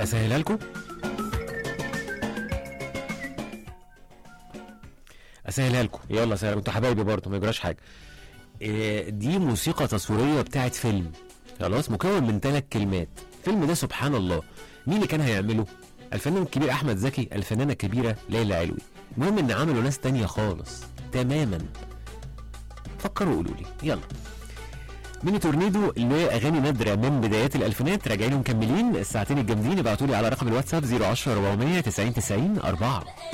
اسهلها لكم اسهلها لكم يلا سهل انتوا حبايبي برضه ما يجراش حاجه إيه، دي موسيقى تصويريه بتاعت فيلم خلاص مكون من ثلاث كلمات الفيلم ده سبحان الله مين اللي كان هيعمله الفنان الكبير احمد زكي الفنانه الكبيره ليلى علوي المهم ان عملوا ناس تانية خالص تماما فكروا قولوا لي يلا ميني تورنيدو لاغاني نادره من بدايات الالفينات راجعين ومكملين الساعتين الجامدين ابعتوا لي على رقم الواتساب 010 400 90 90 4